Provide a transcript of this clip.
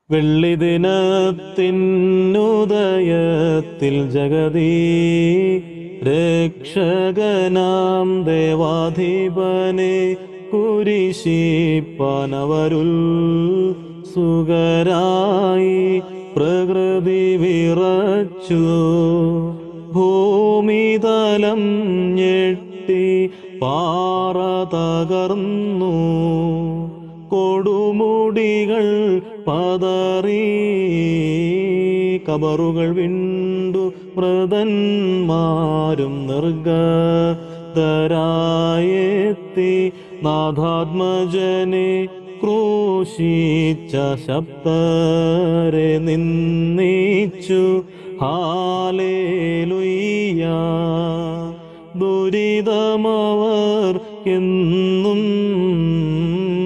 വെള്ളി ദിനത്തിനുദയത്തിൽ ജഗതീ രക്ഷകനാം ദേവാധിപനെ കുരിശിപ്പനവരുൽ സുഖരായി പ്രകൃതി വിറച്ചു ഭൂമിതലം ഞെട്ടി പാറ തകർന്നു കൊടുമുടികൾ പതറി കബറുകൾ വിണ്ടു മൃതന്മാരും നിർഗതരായെത്തി നാഥാത്മജനെ ക്രൂശിച്ച ശബ്ദരെ നിന്നിച്ചു ഹാലേലുയ്യ ദുരിതമവർക്കെന്നും